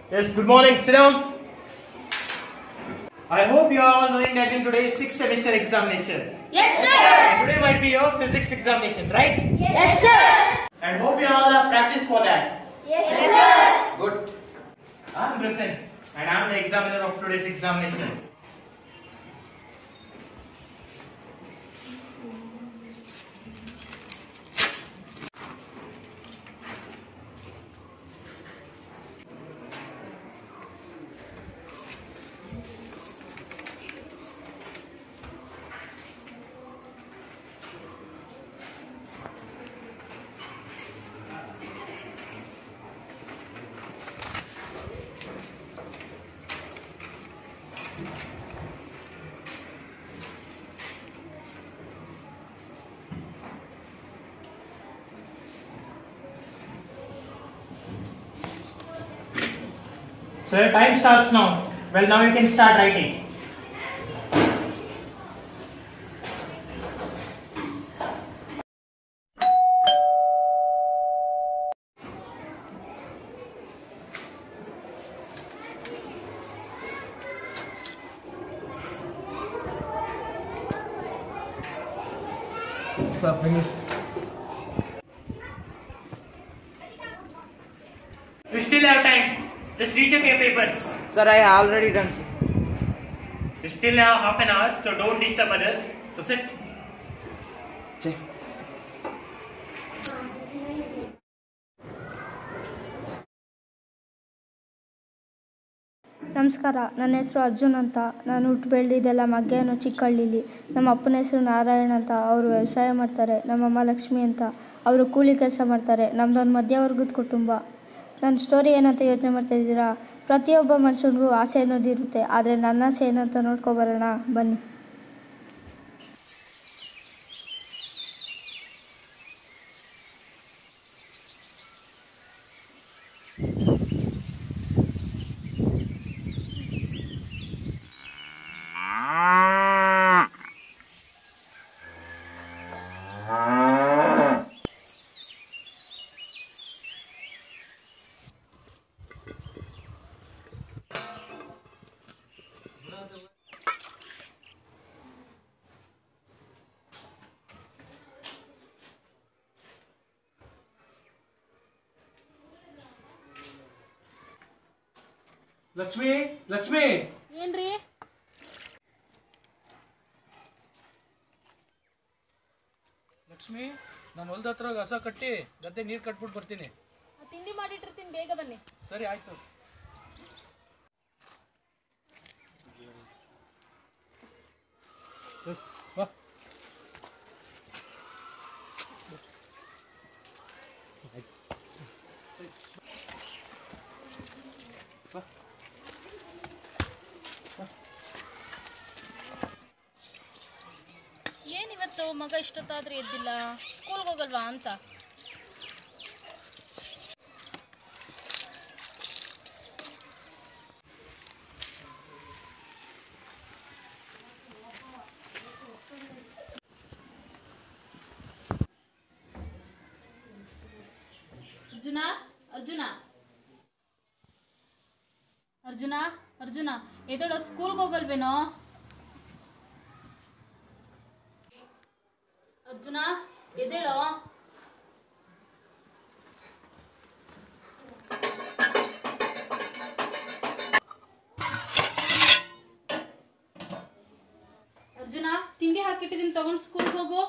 Yes, good morning. Sit down. I hope you are all knowing that in today's sixth semester examination. Yes, sir. Today might be your physics examination, right? Yes, sir. And hope you all have practiced for that. Yes, sir. Good. I'm Griffin, and I'm the examiner of today's examination. So your time starts now. Well, now you can start writing. You still have time. Just recheck your papers. Sir, I already done. Sir. You still have half an hour, so don't disturb others. So sit. Check. ನಮಸ್ಕಾರ ನನ್ನ ಹೆಸರು ಅರ್ಜುನ್ ಅಂತ ನಾನು ಹುಟ್ಟು ಬೆಳೆದಿದ್ದೆಲ್ಲ ಮಗ್ಗೇನು ಚಿಕ್ಕಹಳ್ಳಿಲಿ ನಮ್ಮ ಅಪ್ಪನ ಹೆಸರು ನಾರಾಯಣ್ ಅಂತ ಅವರು ವ್ಯವಸಾಯ ಮಾಡ್ತಾರೆ ನಮ್ಮಮ್ಮ ಲಕ್ಷ್ಮಿ ಅಂತ ಅವರು ಕೂಲಿ ಕೆಲಸ ಮಾಡ್ತಾರೆ ನಮ್ಮದೊಂದು ಮಧ್ಯವರ್ಗದ ಕುಟುಂಬ ನನ್ನ ಸ್ಟೋರಿ ಏನಂತ ಯೋಚನೆ ಮಾಡ್ತಾ ಇದ್ದೀರಾ ಪ್ರತಿಯೊಬ್ಬ ಮನುಷ್ಯನಿಗೂ ಆಸೆ ಅನ್ನೋದು ಇರುತ್ತೆ ಆದರೆ ನನ್ನ ಆಸೆ ಏನಂತ ನೋಡ್ಕೊಬರೋಣ ಬನ್ನಿ ಲಕ್ಷ್ಮಿ ಲಕ್ಷ್ಮಿ ಏನ್ರಿ ಲಕ್ಷ್ಮಿ ನಾನು ಹೊಲ್ದ ಹತ್ರ ಹಸ ಕಟ್ಟಿ ಗದ್ದೆ ನೀರು ಕಟ್ಬಿಟ್ಟು ಬರ್ತೀನಿ ತಿಂಡಿ ಮಾಡಿಟ್ಟಿರ್ತೀನಿ ಬೇಗ ಬನ್ನಿ ಸರಿ ಆಯ್ತು ಏ, ಬಾ ಏನಿವತ್ತು ಮಗ ಇಷ್ಟೊತ್ತಾದ್ರೂ ಎದ್ದಿಲ್ಲ ಸ್ಕೂಲ್ಗೆ ಹೋಗಲ್ವಾ ಅಂತ ಅರ್ಜುನ ಅರ್ಜುನ ಅರ್ಜುನ ಅರ್ಜುನ ಎದಳು ಸ್ಕೂಲ್ಗೆ ಹೋಗಲ್ವೇನೋ ಅರ್ಜುನ ಎದ್ದೇಳೋ ಅರ್ಜುನ ತಿಂಡಿ ಹಾಕಿಟ್ಟಿದ್ದೀನಿ ತಗೊಂಡು ಸ್ಕೂಲ್ಗೆ ಹೋಗು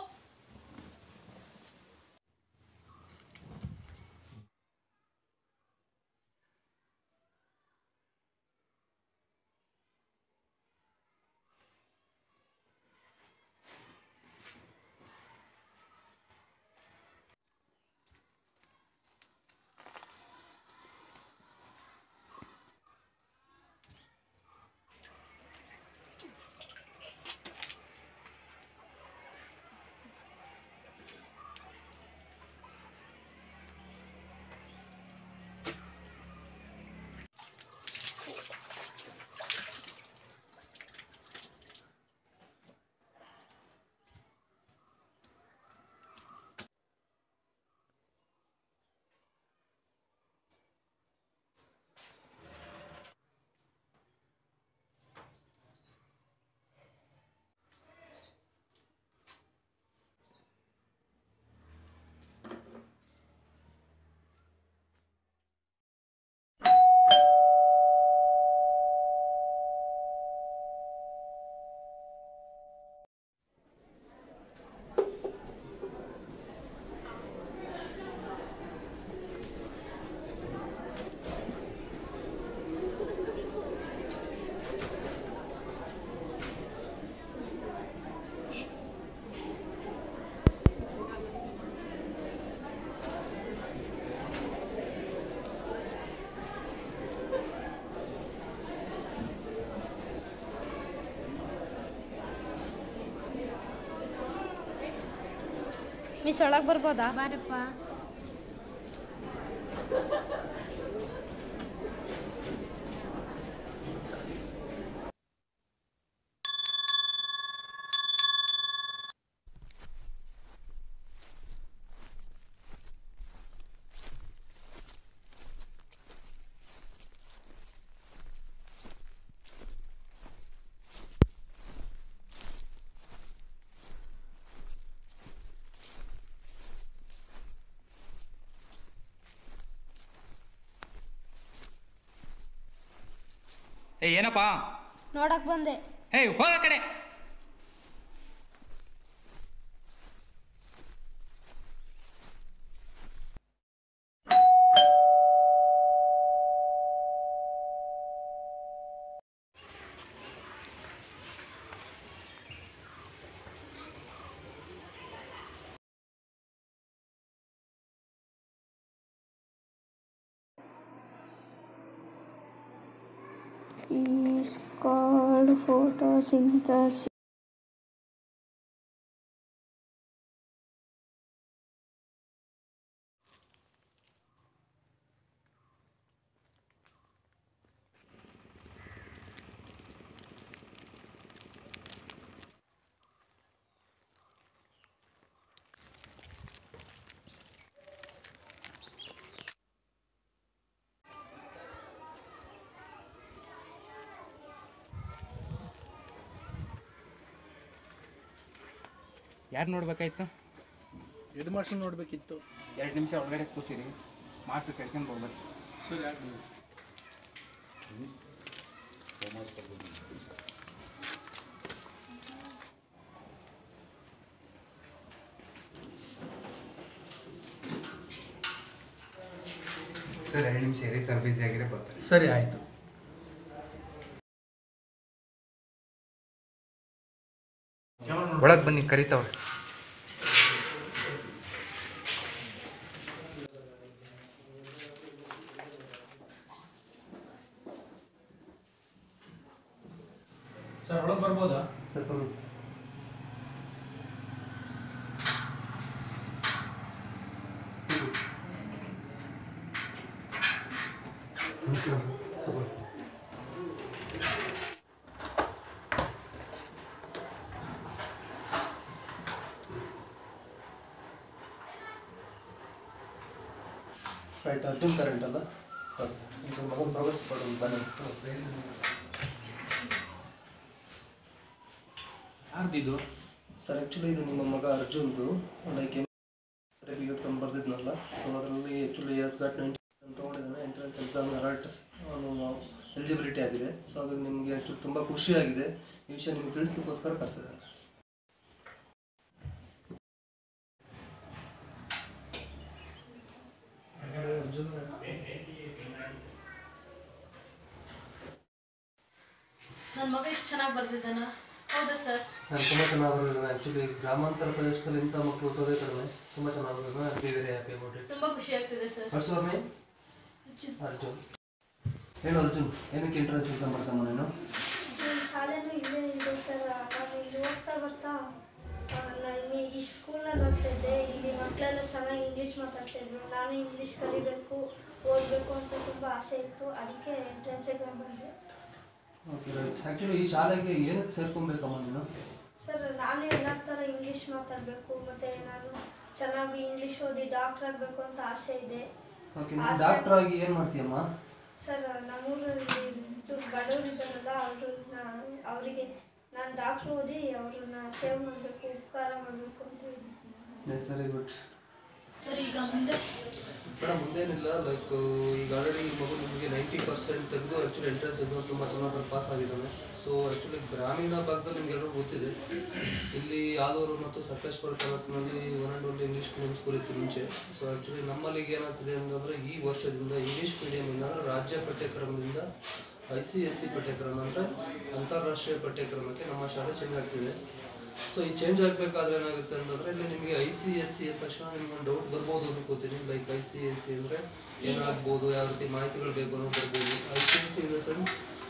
ಮಿಸ್ ಒಳಗೆ ಬರ್ಬೋದಾ ಬಾರಪ್ಪ ಏ ಏನಪ್ಪ ನೋಡಕ್ ಬಂದೆ ಹೇ ಹೋಗ ಕಡೆ is called photosynthesis. ಯಾರು ನೋಡ್ಬೇಕಾಯ್ತು ಹೆಡ್ ಮಾಸ್ಟರ್ ನೋಡಬೇಕಿತ್ತು ಎರಡು ನಿಮಿಷ ಒಳಗಡೆ ಕೂತಿರಿ ಮಾಸ್ಟರ್ ಕರ್ಕೊಂಡು ಹೋಗ್ಬೇಕು ಸರಿ ಆಗ್ಬೋದು ಸರ್ ಎರಡು ನಿಮಿಷ ಇರಿ ಸರ್ ಬಿಸಿ ಆಗಿರೋ ಬರ್ತಾರೆ ಸರಿ ಆಯಿತು ಒಳಗೆ ಬನ್ನಿ ಕರಿತಾವ್ರೆ ಸರ್ ಒಳಗೆ ಬರ್ಬೋದಾ ರೈಟ್ ಅರ್ಜುನ್ ಕರೆಂಟ್ ಅಲ್ಲ ಇದು ಮಗನ ಪ್ರವೇಶ ಪಡೋದು ಬನ್ನಿ ಯಾರ್ದಿದು ಸರ್ ಆ್ಯಕ್ಚುಲಿ ಇದು ನಿಮ್ಮ ಮಗ ಅರ್ಜುನ್ದು ಲೈಕ್ ಇವತ್ತು ಬರ್ದಿದ್ನಲ್ಲ ಸೊ ಅದರಲ್ಲಿ ಆ್ಯಕ್ಚುಲಿ ಎಸ್ ಗಾಟ್ ನೈಂಟಿ ತೊಗೊಂಡಿದ್ದಾನೆ ಎಂಟ್ರೆನ್ಸ್ ಎಕ್ಸಾಮ್ ಅಲರ್ಟ್ ಅವನು ಎಲಿಜಿಬಿಲಿಟಿ ಆಗಿದೆ ಸೊ ಅದು ನಿಮಗೆ ಆ್ಯಕ್ಚುಲಿ ತುಂಬ ಖುಷಿಯಾಗಿದೆ ಈ ವಿಷಯ ನಿಮಗೆ ತಿಳಿಸ್ಲಿಕ್ಕೋಸ್ಕರ ಕರೆಸಿದ್ದಾನೆ ನನ್ನ ಮಗ ಎಷ್ಟು ಚೆನ್ನಾಗಿ ಬರ್ದಿದ್ದಾನ ಹೌದಾ ಸರ್ ನಾನು ತುಂಬ ಚೆನ್ನಾಗಿ ಬರೆದಿದ್ದಾನೆ ಆ್ಯಕ್ಚುಲಿ ಗ್ರಾಮಾಂತರ ಪ್ರದೇಶದಲ್ಲಿ ಇಂಥ ಮಕ್ಕಳು ಓದೋದೇ ಕಡಿಮೆ ತುಂಬ ಚೆನ್ನಾಗಿ ಬರೆದಿದ್ದಾನೆ very very happy about it ತುಂಬಾ ಖುಷಿ ಆಗ್ತಿದೆ sir what's your name Arjun ಹೇಳು ಅರ್ಜುನ್ ಏನಕ್ಕೆ ಎಂಟ್ರೆನ್ಸ್ ಎಕ್ಸಾಮ್ ಬರ್ತಾಮ ನೀನು ಶಾಲೆನೂ ಇಲ್ಲೇ ಇದೆ ಸರ್ ನಾನು ಇಲ್ಲಿ ಹೋಗ್ತಾ ಬರ್ತಾ ನಾನು ಈ ಸ್ಕೂಲ್ನಲ್ಲಿ ಓದ್ತಿದ್ದೆ ಇಲ್ಲಿ ಮಕ್ಕಳೆಲ್ಲ ಚೆನ್ನಾಗಿ ಇಂಗ್ಲೀಷ್ ಮಾತಾಡ್ತಿದ್ರು ನಾನು ಇಂಗ್ಲೀಷ್ ಕಲಿಬೇಕು ಓದಬೇಕು ಅಂತ ತುಂಬ ಆಸೆ ಇತ್ತು ಅದಕ್ಕೆ ಎಂಟ್ರೆನ್ಸ್ ಎಕ್ಸಾಮ್ ಬಂದೆ ಓಕೆ ರೈಟ್ ಆ್ಯಕ್ಚುಲಿ ಈ ಶಾಲೆಗೆ ಏನಕ್ಕೆ ಸೇರ್ಕೊಬೇಕಮ್ಮ ನೀನು ಸರ್ ನಾನು ಎಲ್ಲರ ಥರ ಇಂಗ್ಲೀಷ್ ಮಾತಾಡಬೇಕು ಮತ್ತು ನಾನು ಚೆನ್ನಾಗಿ ಇಂಗ್ಲೀಷ್ ಓದಿ ಡಾಕ್ಟರ್ ಆಗಬೇಕು ಅಂತ ಆಸೆ ಇದೆ ಓಕೆ ನೀನು ಡಾಕ್ಟರ್ ಆಗಿ ಏನು ಮಾಡ್ತೀಯಮ್ಮ ಸರ್ ನಮ್ಮೂರಲ್ಲಿ ಇದು ಬಡವರು ಇದ್ದಾರಲ್ಲ ಅವ್ರನ್ನ ಅವರಿಗೆ ನಾನು ಡಾಕ್ಟ್ರ್ ಓದಿ ಅವ್ರನ್ನ ಸೇವ್ ಮಾಡಬೇಕು ಉಪಕಾರ ಮಾಡಬೇಕು ಅಂತ ಇದ್ದೀನಿ ಎಸ್ ವೆರಿ ಗುಡ್ ಸರ್ ಈಗ ಮುಂದೆ ಮೇಡಮ್ ಮುಂದೇನಿಲ್ಲ ಲೈಕ್ ಈಗ ಆಲ್ರೆಡಿ ಈ ಮಗು ನಿಮಗೆ ನೈಂಟಿ ಪರ್ಸೆಂಟ್ ತೆಗೆದು ಆ್ಯಕ್ಚುಲಿ ಎಂಟ್ರೆನ್ಸ್ ಎಕ್ಸಾಮ್ ತುಂಬ ಚೆನ್ನಾಗಿ ಪಾಸ್ ಆಗಿದ್ದಾನೆ ಸೊ ಆ್ಯಕ್ಚುಲಿ ಗ್ರಾಮೀಣ ಭಾಗದಲ್ಲಿ ನಿಮ್ಗೆ ಎಲ್ಲರೂ ಗೊತ್ತಿದೆ ಇಲ್ಲಿ ಆದೂರು ಮತ್ತು ಸಕಲೇಶ್ವರ ತಾಲೂಕಿನಲ್ಲಿ one and only English medium school ಇತ್ತು ಮುಂಚೆ ಸೊ ಆ್ಯಕ್ಚುಲಿ ನಮ್ಮಲ್ಲಿ ಈಗ ಏನಾಗ್ತಿದೆ ಅಂತಂದರೆ ಈ ವರ್ಷದಿಂದ ಇಂಗ್ಲೀಷ್ ಮೀಡಿಯಮಿಂದ ಅಂದರೆ ರಾಜ್ಯ ಪಠ್ಯಕ್ರಮದಿಂದ ಐ ಸಿ ಎಸ್ ಸಿ ಪಠ್ಯಕ್ರಮ ಅಂದರೆ ಅಂತಾರಾಷ್ಟ್ರೀಯ ಪಠ್ಯಕ್ರಮಕ್ಕೆ ನಮ್ಮ ಶಾಲೆ ಚೇಂಜ್ ಆಗ್ತಿದೆ ಸೊ ಈ ಚೇಂಜ್ ಆಗಬೇಕಾದ್ರೆ ಏನಾಗುತ್ತೆ ಅಂತಂದರೆ ಇಲ್ಲಿ ನಿಮಗೆ ಐ ಸಿ ಎಸ್ ಸಿ ಅಂದ ತಕ್ಷಣ ನಿಮ್ಗೆ ಒಂದು ಡೌಟ್ ಬರ್ಬೋದು ಅನ್ಕೋತೀನಿ like I C S C ಅಂದರೆ ಏನಾಗ್ಬೋದು ಯಾವ ರೀತಿ ಮಾಹಿತಿಗಳು ಬೇಕು ಅನ್ನೋದು ಬರ್ಬೋದು I C S C in the sense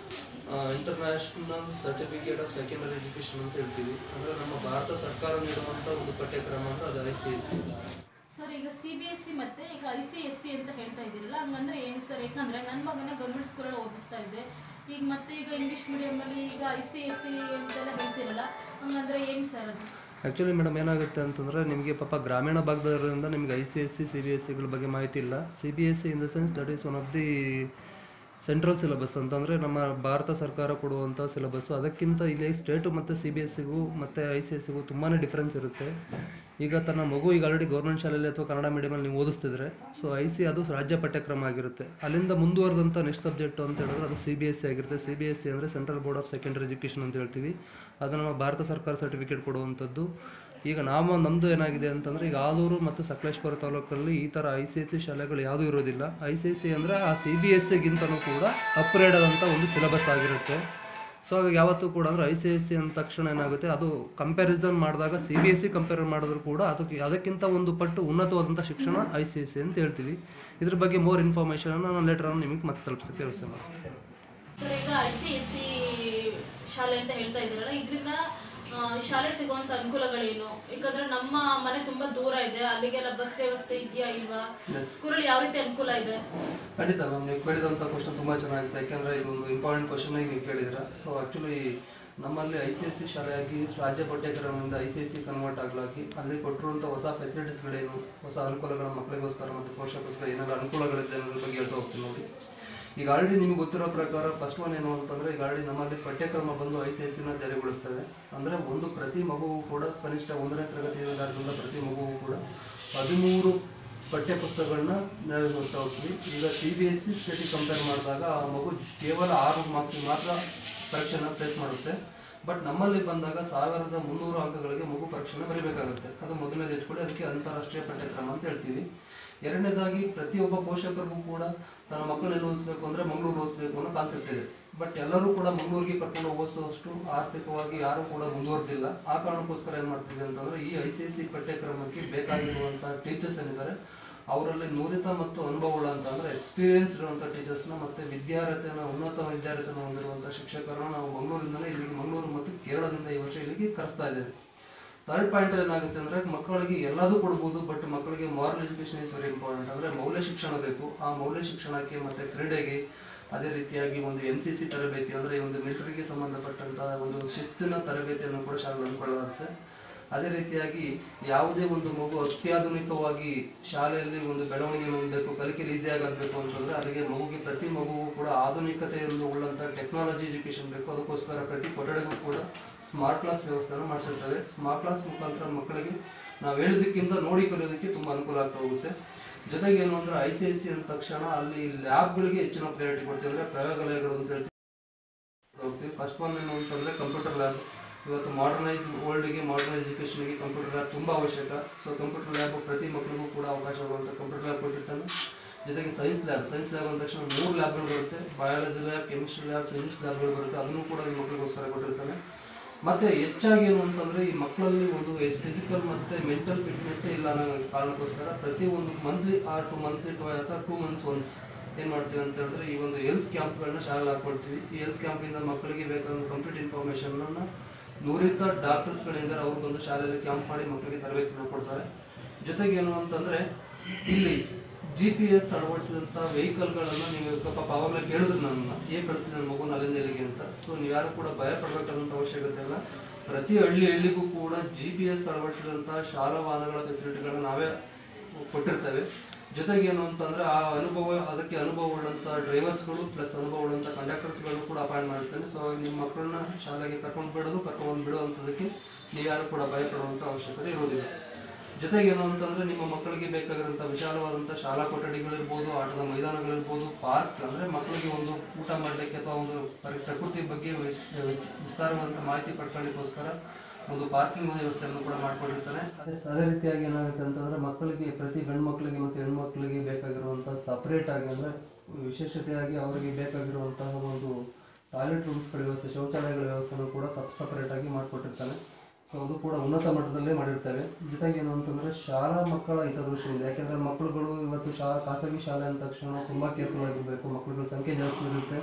international certificate of secondary education ಅಂತ ಹೇಳ್ತೀವಿ ಅಂದರೆ ನಮ್ಮ ಭಾರತ ಸರ್ಕಾರ ನೀಡುವಂಥ ಒಂದು ಪಠ್ಯಕ್ರಮ ಅಂದರೆ ಅದು I C S C sir ಈಗ ಸಿ ಬಿ ಎಸ್ ಸಿ ಮತ್ತೆ ಈಗ ಐ ಸಿ ಎಸ್ ಸಿ ಅಂತ ಹೇಳ್ತಾ ಇದ್ದೀರಲ್ಲ ಹಂಗಂದ್ರೆ ಏನು ಸರ್ ಯಾಕಂದ್ರೆ ನನ್ನ ಮಗನ ಗೌರ್ಮೆಂಟ್ ಸ್ಕೂಲಲ್ಲಿ ಓದಿಸ್ತಾ ಇದ್ದೆ ಈಗ ಮತ್ತೆ ಈಗ ಇಂಗ್ಲೀಷ್ ಮೀಡಿಯಮಲ್ಲಿ ಈಗ ಐ ಸಿ ಎಸ್ ಸಿ ಅಂತೆಲ್ಲ ಹೇಳ್ತಿರಲ್ಲ ಹಂಗಂದ್ರೆ ಏನು ಸರ್ ಅದು ಆ್ಯಕ್ಚುಲಿ ಮೇಡಮ್ ಏನಾಗುತ್ತೆ ಅಂತಂದರೆ ನಿಮಗೆ ಪಾಪ ಗ್ರಾಮೀಣ ಭಾಗದವರಿಂದ ನಿಮಗೆ I C S C C B S ಸಿಗಳ ಬಗ್ಗೆ ಮಾಹಿತಿ ಇಲ್ಲ C B S C in the sense that is one of the central syllabus ಅಂತಂದರೆ ನಮ್ಮ ಭಾರತ ಸರ್ಕಾರ ಕೊಡುವಂಥ ಸಿಲೆಬಸ್ಸು ಅದಕ್ಕಿಂತ ಇಲ್ಲಿ ಸ್ಟೇಟು ಮತ್ತು ಸಿ ಬಿ ಎಸ್ ಸಿಗೂ ಮತ್ತು ಐ ಸಿ ಎಸ್ ಸಿಗೂ ತುಂಬಾ ಡಿಫ್ರೆನ್ಸ್ ಇರುತ್ತೆ ಈಗ ತನ್ನ ಮಗು ಈಗ ಆಲ್ರೆಡಿ ಗೌರ್ಮೆಂಟ್ ಶಾಲೆಯಲ್ಲಿ ಅಥವಾ ಕನ್ನಡ ಮೀಡಿಯಮಲ್ಲಿ ನೀವು ಓದಿಸ್ತಿದ್ರೆ ಸೊ ಐ ಸಿ ಅದು ರಾಜ್ಯ ಪಠ್ಯಕ್ರಮ ಆಗಿರುತ್ತೆ ಅಲ್ಲಿಂದ ಮುಂದುವರೆದಂಥ ನೆಕ್ಸ್ಟ್ ಸಬ್ಜೆಕ್ಟ್ ಅಂತ ಹೇಳಿದ್ರೆ ಅದು ಸಿ ಬಿ ಎಸ್ ಸಿ ಆಗಿರುತ್ತೆ ಸಿ ಬಿ ಎಸ್ ಸಿ ಅಂದರೆ central board of secondary education ಅಂತ ಹೇಳ್ತೀವಿ ಅದು ನಮ್ಮ ಭಾರತ ಸರ್ಕಾರ ಸರ್ಟಿಫಿಕೇಟ್ ಕೊಡುವಂಥದ್ದು ಈಗ ನಾವು ನಮ್ಮದು ಏನಾಗಿದೆ ಅಂತಂದರೆ ಈಗ ಆಲೂರು ಮತ್ತು ಸಕಲೇಶ್ಪುರ ತಾಲೂಕಲ್ಲಿ ಈ ಥರ ಐ ಸಿ ಎಸ್ ಸಿ ಶಾಲೆಗಳು ಯಾವುದೂ ಇರೋದಿಲ್ಲ ಐ ಸಿ ಎಸ್ ಸಿ ಅಂದರೆ ಆ ಸಿ ಬಿ ಎಸ್ ಸಿಗಿಂತನೂ ಕೂಡ ಅಪ್ಗ್ರೇಡ್ ಆದಂಥ ಒಂದು ಸಿಲೆಬಸ್ ಆಗಿರುತ್ತೆ ಸೊ ಹಾಗಾಗಿ ಯಾವತ್ತೂ ಕೂಡ ಅಂದರೆ ಐ ಸಿ ಎಸ್ ಸಿ ಅಂದ ತಕ್ಷಣ ಏನಾಗುತ್ತೆ ಅದು ಕಂಪ್ಯಾರಿಸನ್ ಮಾಡಿದಾಗ C B S C compare ಮಾಡಿದ್ರು ಕೂಡ ಅದಕ್ಕೆ ಅದಕ್ಕಿಂತ ಒಂದು ಪಟ್ಟು ಉನ್ನತವಾದಂಥ ಶಿಕ್ಷಣ ಐ ಸಿ ಎಸ್ ಸಿ ಅಂತ ಹೇಳ್ತೀವಿ ಇದ್ರ ಬಗ್ಗೆ ಮೋರ್ ಇನ್ಫಾರ್ಮೇಷನ್ ನಾನು ಲೇಟರ್ ಆನ್ ನಿಮಗೆ ಮತ್ತೆ ತಲುಪಿಸೋಕ್ಕೆ ವ್ಯವಸ್ಥೆ ಮಾಡ್ತೀನಿ ಸರ್ ಈಗ ಐ ಸಿ ಎಸ್ ಸಿ ಶಾಲೆ ಅಂತ ಹೇಳ್ತಾ ಇದ್ದೀರಲ್ಲ ಇದರಿಂದ ಶಾಲೆ ಸಿಗುವಂತ ಅನುಕೂಲಗಳೇನು ಯಾಕಂದ್ರೆ ನಮ್ಮ ಮನೆ ತುಂಬಾ ದೂರ ಇದೆ ಅಲ್ಲಿಗೆಲ್ಲ ಬಸ್ ವ್ಯವಸ್ಥೆ ಇದೆಯಾ ಇಲ್ವಾ ಸ್ಕೂಲಲ್ಲಿ ಯಾವ ರೀತಿ ಅನುಕೂಲ ಇದೆ ಖಂಡಿತ ಮ್ಯಾಮ್ ನೀವು ಕೇಳಿದಂಥ ಕ್ವಶನ್ ತುಂಬ ಚೆನ್ನಾಗಿತ್ತು ಯಾಕೆಂದರೆ ಇದೊಂದು ಇಂಪಾರ್ಟೆಂಟ್ ಕ್ವಶನ್ ಆಗಿ ನೀವು ಕೇಳಿದಿರ ಸೊ ಆ್ಯಕ್ಚುಲಿ ನಮ್ಮಲ್ಲಿ ಐ ಸಿ ಎಸ್ ಸಿ ಶಾಲೆಯಾಗಿ ರಾಜ್ಯ ಪಠ್ಯಕ್ರಮದಿಂದ I C S C convert ಆಗಲಾಗಿ ಅಲ್ಲಿ ಕೊಟ್ಟಿರುವಂಥ ಹೊಸ ಫೆಸಿಲಿಟೀಸ್ಗಳೇನು ಹೊಸ ಅನುಕೂಲಗಳ ಮಕ್ಕಳಿಗೋಸ್ಕರ ಮತ್ತು ಪೋಷಕರಿಗೋಸ್ಕರ ಏನೆಲ್ಲ ಅನುಕೂಲಗಳಿದೆ ಅನ್ನೋದ್ರ ಬಗ್ಗೆ ಹೇಳ್ತಾ ಹೋಗ್ತೀನಿ ನೋಡಿ ಈಗ ಆಲ್ರೆಡಿ ನಿಮ್ಗೆ ಗೊತ್ತಿರೋ ಪ್ರಕಾರ ಫಸ್ಟ್ ಒನ್ ಏನು ಅಂತಂದರೆ ಈಗ ಆಲ್ರೆಡಿ ನಮ್ಮಲ್ಲಿ ಪಠ್ಯಕ್ರಮ ಬಂದು ಐ ಸಿ ಎಸ್ ಸಿನ ಜಾರಿಗೊಳಿಸ್ತೇವೆ ಅಂದರೆ ಒಂದು ಪ್ರತಿ ಮಗುವು ಕೂಡ ಕನಿಷ್ಠ ಒಂದನೇ ತರಗತಿಯಿಂದ ಪ್ರತಿ ಮಗುವು ಕೂಡ ಹದಿಮೂರು ಪಠ್ಯ ಪುಸ್ತಕಗಳನ್ನ ನಡೆಸ್ತಾ ಹೋಗ್ತೀವಿ ಈಗ ಸಿ ಬಿ ಎಸ್ ಸಿ ಸ್ಟೇಟಿಗೆ ಕಂಪೇರ್ ಮಾಡಿದಾಗ ಆ ಮಗು ಕೇವಲ ಆರು ಮಾರ್ಕ್ಸಿಗೆ ಮಾತ್ರ ಪರೀಕ್ಷೆನ ಫೇಸ್ ಮಾಡುತ್ತೆ ಬಟ್ ನಮ್ಮಲ್ಲಿ ಬಂದಾಗ ಸಾವಿರದ ಮುನ್ನೂರು ಅಂಕಗಳಿಗೆ ಮಗು ಪರೀಕ್ಷೆನ ಬರೀಬೇಕಾಗುತ್ತೆ ಅದು ಮೊದಲನೇದು ಇಟ್ಕೊಳ್ಳಿ ಅದಕ್ಕೆ ಅಂತಾರಾಷ್ಟ್ರೀಯ ಪಠ್ಯಕ್ರಮ ಅಂತ ಹೇಳ್ತೀವಿ ಎರಡನೇದಾಗಿ ಪ್ರತಿಯೊಬ್ಬ ಪೋಷಕರಿಗೂ ಕೂಡ ತನ್ನ ಮಕ್ಕಳನ್ನ ಓದಿಸ್ಬೇಕು ಅಂದರೆ ಮಂಗಳೂರು ಓದಿಸ್ಬೇಕು ಅನ್ನೋ ಕಾನ್ಸೆಪ್ಟ್ ಇದೆ ಬಟ್ ಎಲ್ಲರೂ ಕೂಡ ಮಂಗಳೂರಿಗೆ ಕರ್ಕೊಂಡು ಓದಿಸುವಷ್ಟು ಆರ್ಥಿಕವಾಗಿ ಯಾರೂ ಕೂಡ ಮುಂದುವರೆದಿಲ್ಲ ಆ ಕಾರಣಕ್ಕೋಸ್ಕರ ಏನು ಮಾಡ್ತೀವಿ ಅಂತಂದರೆ ಈ ಐ ಸಿ ಎಸ್ ಸಿ ಪಠ್ಯಕ್ರಮಕ್ಕೆ ಬೇಕಾಗಿರುವಂಥ ಟೀಚರ್ಸ್ ಏನಿದ್ದಾರೆ ಅವರಲ್ಲಿ ನುರಿತ ಮತ್ತು ಅನುಭವಗಳ ಅಂತ ಅಂದರೆ ಎಕ್ಸ್ಪೀರಿಯನ್ಸ್ ಇರುವಂಥ ಟೀಚರ್ಸ್ನ ಮತ್ತು ವಿದ್ಯಾರ್ಹತೆಯನ್ನು ಉನ್ನತ ವಿದ್ಯಾರ್ಹತೆಯನ್ನು ಹೊಂದಿರುವಂಥ ಶಿಕ್ಷಕರನ್ನ ನಾವು ಮಂಗಳೂರಿಂದಲೇ ಇಲ್ಲಿಗೆ ಮಂಗಳೂರು ಮತ್ತು ಕೇರಳದಿಂದ ಈ ವರ್ಷ ಇಲ್ಲಿಗೆ ಕರೆಸ್ತಾ ಇದ್ದೇವೆ ಥರ್ಡ್ ಪಾಯಿಂಟ್ ಏನಾಗುತ್ತೆ ಅಂದರೆ ಮಕ್ಕಳಿಗೆ ಎಲ್ಲದೂ ಕೊಡ್ಬೋದು ಬಟ್ ಮಕ್ಕಳಿಗೆ moral education is very important ಅಂದರೆ ಮೌಲ್ಯ ಶಿಕ್ಷಣ ಬೇಕು ಆ ಮೌಲ್ಯ ಶಿಕ್ಷಣಕ್ಕೆ ಮತ್ತು ಕ್ರೀಡೆಗೆ ಅದೇ ರೀತಿಯಾಗಿ ಒಂದು ಎನ್ ಸಿ ಸಿ ತರಬೇತಿ ಅಂದರೆ ಈ ಒಂದು ಮಿಲಿಟರಿಗೆ ಸಂಬಂಧಪಟ್ಟಂಥ ಒಂದು ಶಿಸ್ತಿನ ತರಬೇತಿಯನ್ನು ಕೂಡ ಶಾಲೆ ಹಮ್ಮಿಕೊಳ್ಳಲಾಗುತ್ತೆ ಅದೇ ರೀತಿಯಾಗಿ ಯಾವುದೇ ಒಂದು ಮಗು ಅತ್ಯಾಧುನಿಕವಾಗಿ ಶಾಲೆಯಲ್ಲಿ ಒಂದು ಬೆಳವಣಿಗೆ ಹೊಂದಬೇಕು ಕಲಿಕೆಯಲ್ಲಿ ಈಸಿಯಾಗಿ ಆಗಬೇಕು ಅಂತಂದರೆ ಅಲ್ಲಿಗೆ ಮಗುಗೆ ಪ್ರತಿ ಮಗುವು ಕೂಡ ಆಧುನಿಕತೆಯನ್ನು ಉಳ್ಳಂಥ ಟೆಕ್ನಾಲಜಿ ಎಜುಕೇಷನ್ ಬೇಕು ಅದಕ್ಕೋಸ್ಕರ ಪ್ರತಿ ಕೊಠಡಿಗೂ ಕೂಡ ಸ್ಮಾರ್ಟ್ ಕ್ಲಾಸ್ ವ್ಯವಸ್ಥೆಯನ್ನು ಮಾಡಿಸಿರ್ತೇವೆ ಸ್ಮಾರ್ಟ್ ಕ್ಲಾಸ್ ಮುಖಾಂತರ ಮಕ್ಕಳಿಗೆ ನಾವು ಹೇಳಿದ್ದಕ್ಕಿಂತ ನೋಡಿ ಕಲಿಯೋದಕ್ಕೆ ತುಂಬ ಅನುಕೂಲ ಆಗ್ತಾ ಹೋಗುತ್ತೆ ಜೊತೆಗೆ ಏನು ಅಂದರೆ ಐ ಸಿ ಎಸ್ ಸಿ ಅಂದ ತಕ್ಷಣ ಅಲ್ಲಿ ಲ್ಯಾಬ್ಗಳಿಗೆ ಹೆಚ್ಚಿನ ಪ್ರಯಾರಿಟಿ ಕೊಡ್ತೀವಿ ಅಂದರೆ ಪ್ರಯೋಗಾಲಯಗಳು ಅಂತ ಹೇಳ್ತೀವಿ ಹೋಗ್ತೀವಿ ಫಸ್ಟ್ ಒನ್ ಏನು ಅಂತಂದರೆ ಕಂಪ್ಯೂಟರ್ ಲ್ಯಾಬ್ ಇವತ್ತು ಮಾಡರ್ನೈಸ್ ವರ್ಲ್ಡ್ಗೆ ಮಾಡರ್ನೈಸ್ ಎಜುಕೇಷನ್ಗೆ ಕಂಪ್ಯೂಟರ್ ಲ್ಯಾಬ್ ತುಂಬ ಅವಶ್ಯಕ ಸೊ ಕಂಪ್ಯೂಟರ್ ಲ್ಯಾಬ್ ಪ್ರತಿ ಮಕ್ಕಳಿಗೂ ಕೂಡ ಅವಕಾಶ ಆಗುವಂಥ ಕಂಪ್ಯೂಟರ್ ಲ್ಯಾಬ್ ಕೊಟ್ಟಿರ್ತಾನೆ ಜೊತೆಗೆ ಸೈನ್ಸ್ ಲ್ಯಾಬ್ ಸೈನ್ಸ್ ಲ್ಯಾಬ್ ಅಂದ ತಕ್ಷಣ ಮೂರು ಲ್ಯಾಬ್ಗಳು ಬರುತ್ತೆ biology lab chemistry lab physics ಲ್ಯಾಬ್ಗಳು ಬರುತ್ತೆ ಅದನ್ನು ಕೂಡ ಈ ಮಕ್ಕಳಿಗೋಸ್ಕರ ಕೊಟ್ಟಿರ್ತಾನೆ ಮತ್ತು ಹೆಚ್ಚಾಗಿ ಏನು ಅಂತಂದರೆ ಈ ಮಕ್ಕಳಲ್ಲಿ ಒಂದು ಫಿಸಿಕಲ್ ಮತ್ತು ಮೆಂಟಲ್ ಫಿಟ್ನೆಸ್ಸೇ ಇಲ್ಲ ಅನ್ನೋ ಕಾರಣಕ್ಕೋಸ್ಕರ ಪ್ರತಿ ಒಂದು monthly or two monthly two ಅಥವಾ ಟೂ ಮಂತ್ಸ್ ಒನ್ಸ್ ಏನು ಮಾಡ್ತೀವಿ ಅಂತ ಹೇಳಿದ್ರೆ ಈ ಒಂದು ಹೆಲ್ತ್ ಕ್ಯಾಂಪ್ಗಳನ್ನ ಶಾಲೆಗೆ ಹಾಕ್ಕೊಳ್ತೀವಿ ಈ ಹೆಲ್ತ್ ಕ್ಯಾಂಪಿಂದ ಮಕ್ಕಳಿಗೆ ಬೇಕಾದ ಕಂಪ್ಲೀಟ್ ಇನ್ಫಾರ್ಮೇಷನ್ನ ನುರಿತ ಡಾಕ್ಟರ್ಸ್ಗಳಿಂದ ಅವ್ರು ಬಂದು ಶಾಲೆಯಲ್ಲಿ ಕ್ಯಾಂಪ್ ಮಾಡಿ ಮಕ್ಕಳಿಗೆ ತರಬೇತಿ ಕೊಡ್ತಾರೆ ಜೊತೆಗೆ ಏನು ಅಂತಂದರೆ ಇಲ್ಲಿ ಜಿ ಪಿ ಎಸ್ ಅಳವಡಿಸಿದಂಥ ವೆಹಿಕಲ್ಗಳನ್ನು ನೀವು ಪಾಪ ಆವಾಗಲೇ ಕೇಳಿದ್ರು ನನ್ನ ಹೇಗೆ ಕಳಿಸ್ತೀನಿ ನನ್ನ ಮಗುನ ಅಲ್ಲಿಂದ ಇಲ್ಲಿಗೆ ಅಂತ ಸೊ ನೀವು ಯಾರು ಕೂಡ ಭಯ ಪಡಬೇಕಾದಂಥ ಅವಶ್ಯಕತೆ ಇಲ್ಲ ಪ್ರತಿ ಹಳ್ಳಿ ಹಳ್ಳಿಗೂ ಕೂಡ ಜಿ ಪಿ ಎಸ್ ಅಳವಡಿಸಿದಂಥ ಶಾಲಾ ವಾಹನಗಳ ಫೆಸಿಲಿಟಿಗಳನ್ನ ನಾವೇ ಕೊಟ್ಟಿರ್ತೇವೆ ಜೊತೆಗೆ ಏನು ಅಂತಂದ್ರೆ ಆ ಅನುಭವ ಅದಕ್ಕೆ ಅನುಭವ ಉಳ್ಳಂಥ ಡ್ರೈವರ್ಸ್ಗಳು ಪ್ಲಸ್ ಅನುಭವ ಉಳ್ಳಂಥ ಕಂಡಕ್ಟರ್ಸ್ಗಳು ಕೂಡ ಅಪಾಯಿಂಟ್ ಮಾಡಿರ್ತೇನೆ ಸೊ ಹಾಗಾಗಿ ನಿಮ್ಮ ಮಕ್ಕಳನ್ನ ಶಾಲೆಗೆ ಕರ್ಕೊಂಡು ಬಿಡೋದು ಕರ್ಕೊಂಡು ಬಿಡುವಂಥದ್ದಕ್ಕೆ ನೀವ್ಯಾರು ಕೂಡ ಭಯ ಪಡುವಂಥ ಅವಶ್ಯಕತೆ ಇರೋದಿಲ್ಲ ಜೊತೆಗೆ ಏನು ಅಂತಂದ್ರೆ ನಿಮ್ಮ ಮಕ್ಕಳಿಗೆ ಬೇಕಾಗಿರುವಂಥ ವಿಶಾಲವಾದಂಥ ಶಾಲಾ ಕೊಠಡಿಗಳಿರ್ಬೋದು ಆಟದ ಮೈದಾನಗಳಿರ್ಬೋದು ಪಾರ್ಕ್ ಅಂದರೆ ಮಕ್ಕಳಿಗೆ ಒಂದು ಊಟ ಮಾಡಲಿಕ್ಕೆ ಅಥವಾ ಒಂದು ಪರಿ- ಪ್ರಕೃತಿ ಬಗ್ಗೆ ವಿಸ್- ವಿಚ್- ವಿಸ್ತಾರವಾದಂಥ ಮಾಹಿತಿ ಪಡ್ಕೊಳ್ಳಿಕ್ಕೋಸ್ಕರ ಒಂದು ಪಾರ್ಕಿಂಗ್ ವ್ಯವಸ್ಥೆಯನ್ನು ಕೂಡ ಮಾಡ್ಕೊಂಡಿರ್ತಾರೆ ಅದೇ ರೀತಿಯಾಗಿ ಏನಾಗುತ್ತೆ ಅಂತಂದ್ರೆ ಮಕ್ಕಳಿಗೆ ಪ್ರತಿ ಗಂಡು ಮಕ್ಕಳಿಗೆ ಮತ್ತು ಹೆಣ್ಮಕ್ಳಿಗೆ ಬೇಕಾಗಿರುವಂಥ ಸಪ್ರೇಟ್ ಆಗಿ ಅಂದರೆ ವಿಶೇಷತೆಯಾಗಿ ಅವರಿಗೆ ಬೇಕಾಗಿರುವಂತಹ ಒಂದು ಟಾಯ್ಲೆಟ್ ರೂಮ್ಸ್ಗಳ ವ್ಯವಸ್ಥೆ ಶೌಚಾಲಯಗಳ ವ್ಯವಸ್ಥೆನೂ ಕೂಡ ಸಪ್ ಸಪ್ರೇಟ್ ಆಗಿ ಮಾಡಿಕೊಟ್ಟಿರ್ತಾನೆ ಸೊ ಅದು ಕೂಡ ಉನ್ನತ ಮಟ್ಟದಲ್ಲೇ ಮಾಡಿರ್ತೇವೆ ಜೊತೆಗೆ ಏನು ಅಂತಂದರೆ ಶಾಲಾ ಮಕ್ಕಳ ಹಿತದೃಷ್ಟಿಯಿಂದ ಯಾಕೆಂದರೆ ಮಕ್ಕಳುಗಳು ಇವತ್ತು ಶಾ ಖಾಸಗಿ ಶಾಲೆ ಅಂದ ತಕ್ಷಣ ತುಂಬ ಕೇರ್ಫುಲ್ ಆಗಿರಬೇಕು ಮಕ್ಕಳುಗಳ ಸಂಖ್ಯೆ ಜಾಸ್ತಿ ಇರುತ್ತೆ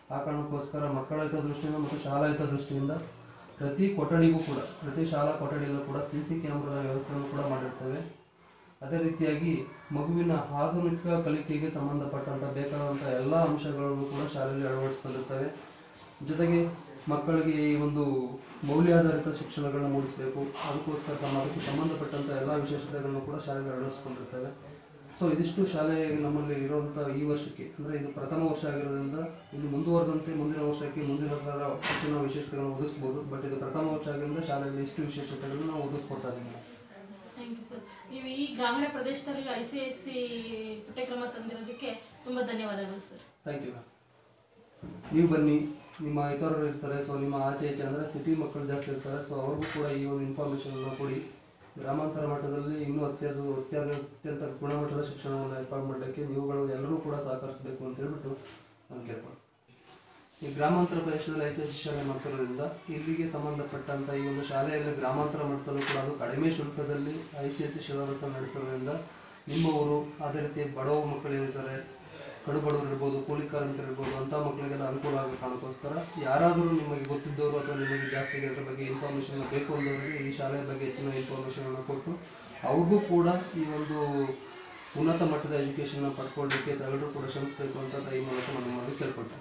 ಆ ಕಾರಣಕ್ಕೋಸ್ಕರ ಮಕ್ಕಳ ಹಿತದೃಷ್ಟಿಯಿಂದ ಮತ್ತು ಶಾಲಾ ಹಿತದೃಷ್ಟಿಯಿಂದ ಪ್ರತಿ ಕೊಠಡಿಗೂ ಕೂಡ ಪ್ರತಿ ಶಾಲಾ ಕೊಠಡಿಯಲ್ಲೂ ಕೂಡ ಸಿ ಸಿ ಕ್ಯಾಮ್ರಾದ ವ್ಯವಸ್ಥೆಯನ್ನು ಕೂಡ ಮಾಡಿರ್ತೇವೆ ಅದೇ ರೀತಿಯಾಗಿ ಮಗುವಿನ ಆಧುನಿಕ ಕಲಿಕೆಗೆ ಸಂಬಂಧಪಟ್ಟಂಥ ಬೇಕಾದಂಥ ಎಲ್ಲ ಅಂಶಗಳನ್ನು ಕೂಡ ಶಾಲೆಯಲ್ಲಿ ಅಳವಡಿಸ್ಕೊಂಡಿರ್ತೇವೆ ಜೊತೆಗೆ ಮಕ್ಕಳಿಗೆ ಈ ಒಂದು ಮೌಲ್ಯಾಧಾರಿತ ಶಿಕ್ಷಣಗಳನ್ನ ಮೂಡಿಸಬೇಕು ಅದಕ್ಕೋಸ್ಕರ ಸಮ ಅದಕ್ಕೆ ಸಂಬಂಧಪಟ್ಟಂಥ ಎಲ್ಲ ವಿಶೇಷತೆಗಳನ್ನು ಕೂಡ ಶಾಲೆಗೆ ಅಳವಡಿಸ್ಕೊಂಡಿರ್ತೇವೆ ಸೊ ಇದಿಷ್ಟು ಶಾಲೆ ನಮ್ಮಲ್ಲಿ ಇರುವಂಥ ಈ ವರ್ಷಕ್ಕೆ ಅಂದರೆ ಇದು ಪ್ರಥಮ ವರ್ಷ ಆಗಿರೋದ್ರಿಂದ ಇನ್ನು ಮುಂದುವರೆದಂತೆ ಮುಂದಿನ ವರ್ಷಕ್ಕೆ ಮುಂದಿನ ಥರ ಹೆಚ್ಚಿನ ವಿಶೇಷತೆಗಳನ್ನು ಒದಗಿಸ್ಬೋದು ಬಟ್ ಇದು ಪ್ರಥಮ ವರ್ಷ ಆಗಿರೋದ್ರಿಂದ ಶಾಲೆಯಲ್ಲಿ ಇಷ್ಟು ವಿಶೇಷತೆಗಳನ್ನು ನಾವು ಒದಗಿಸ್ಕೊಡ್ತಾ ಇದ್ದೀವಿ ಥ್ಯಾಂಕ್ ಯು ಸರ್ ನೀವು ಈ ಗ್ರಾಮೀಣ ಪ್ರದೇಶದಲ್ಲಿ ಐ ಸಿ ಎಸ್ ಸಿ ಪಠ್ಯಕ್ರಮ ತಂದಿರೋದಕ್ಕೆ ತುಂಬ ಧನ್ಯವಾದಗಳು ಸರ್ ಥ್ಯಾಂಕ್ ಯು ಮ್ಯಾಮ್ ನೀವು ಬನ್ನಿ ನಿಮ್ಮ ಇತರರು ಇರ್ತಾರೆ ಸೊ ನಿಮ್ಮ ಆಚೆ ಈಚೆ ಅಂದರೆ ಸಿಟಿ ಮಕ್ಕಳು ಜಾಸ್ತಿ ಇರ್ತಾರೆ ಸೊ ಅವ್ರಿಗೂ ಕೂಡ ಈ ಒಂದು ಇನ್ಫಾರ್ಮೇಷನನ್ನು ಕೊಡಿ ಗ್ರಾಮಾಂತರ ಮಟ್ಟದಲ್ಲಿ ಇನ್ನೂ ಅತ್ಯಂತ ಅತ್ಯಂತ ಅತ್ಯಂತ ಗುಣಮಟ್ಟದ ಶಿಕ್ಷಣವನ್ನು ಏರ್ಪಾಡು ಮಾಡಲಿಕ್ಕೆ ನೀವುಗಳು ಎಲ್ಲರೂ ಕೂಡ ಸಹಕರಿಸಬೇಕು ಅಂತ ಹೇಳ್ಬಿಟ್ಟು ನಾನು ಕೇಳ್ಕೊಂಡು ಈ ಗ್ರಾಮಾಂತರ ಪ್ರದೇಶದಲ್ಲಿ ಐ ಸಿ ಎಸ್ ಶಾಲೆ ಮಾಡ್ತಿರೋದ್ರಿಂದ ಇಲ್ಲಿಗೆ ಸಂಬಂಧಪಟ್ಟಂಥ ಈ ಒಂದು ಶಾಲೆಯಲ್ಲಿ ಗ್ರಾಮಾಂತರ ಮಟ್ಟದಲ್ಲೂ ಕೂಡ ಅದು ಕಡಿಮೆ ಶುಲ್ಕದಲ್ಲಿ I C S C syllabus ನಡೆಸೋದ್ರಿಂದ ನಿಮ್ಮ ಊರು ಅದೇ ರೀತಿ ಬಡವ ಮಕ್ಕಳೇನಿದ್ದಾರೆ ಕಡು ಬಡವರು ಇರ್ಬೋದು ಕೂಲಿ ಕಾರ್ಮಿಕರು ಇರ್ಬೋದು ಅಂಥ ಮಕ್ಕಳಿಗೆಲ್ಲ ಅನುಕೂಲ ಆಗೋ ಕಾರಣಕ್ಕೋಸ್ಕರ ಯಾರಾದರೂ ನಿಮಗೆ ಗೊತ್ತಿದ್ದವರು ಅಥವಾ ನಿಮಗೆ ಜಾಸ್ತಿ ಇದ್ರ ಬಗ್ಗೆ ಇನ್ಫಾರ್ಮೇಷನ್ ಬೇಕು ಅಂದವರಿಗೆ ಈ ಶಾಲೆಯ ಬಗ್ಗೆ ಹೆಚ್ಚಿನ ಇನ್ಫಾರ್ಮೇಷನನ್ನು ಕೊಟ್ಟು ಅವ್ರಿಗೂ ಕೂಡ ಈ ಒಂದು ಉನ್ನತ ಮಟ್ಟದ ಎಜುಕೇಷನ್ನ ಪಡ್ಕೊಳ್ಳಿಕ್ಕೆ ತಾವೆಲ್ಲರೂ ಕೂಡ ಶ್ರಮಿಸಬೇಕು ಅಂತ ಈ ಮೂಲಕ ನಾನು ಮಾಡಿ ಕೇಳ್ಕೊಳ್ತೇನೆ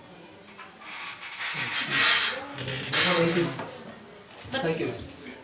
thank you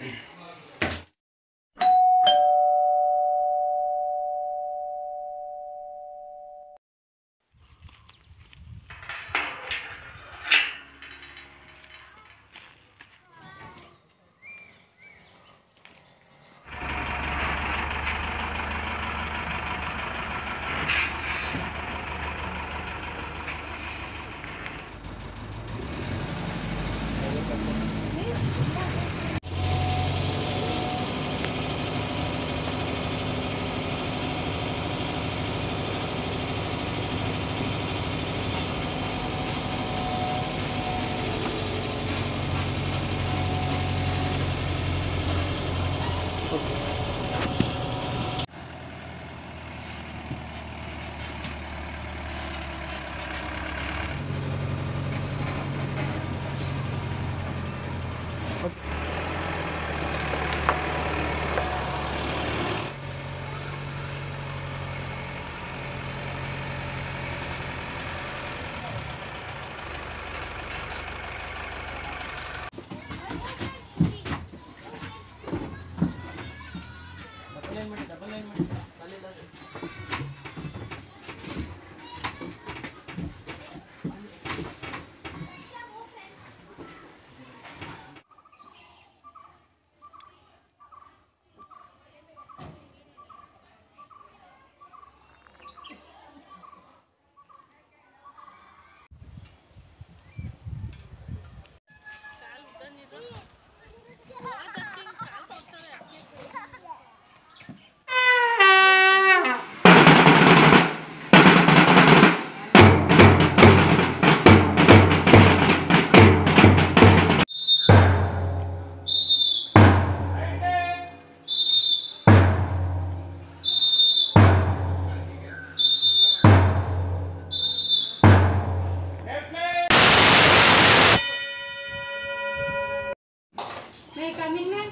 May I come in, ma'am?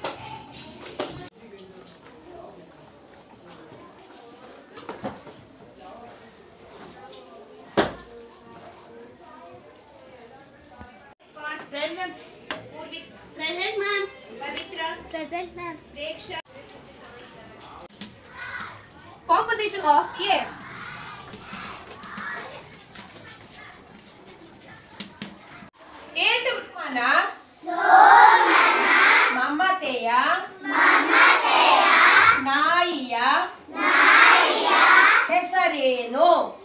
Present, Present, ma'am. Present, ma'am. Composition of care. ಏಟು ಮನ ಮಮತೆಯ ನಾಯಿಯ ಹೆಸರೇನು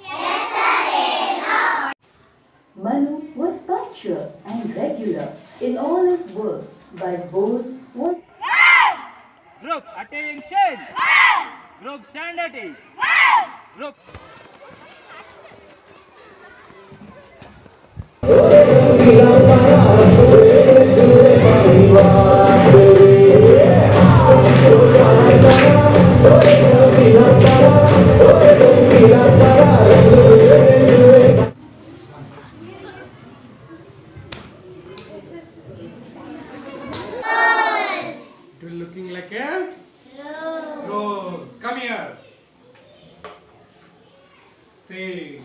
Manu was punctual and regular in all his work, but Bose was Group attention. Group stand at ease. Group. Three.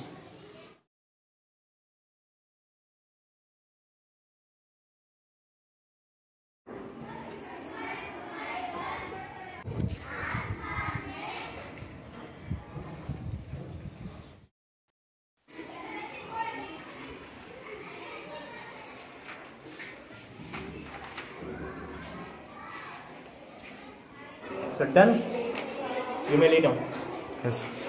So done. You may lay down. Yes.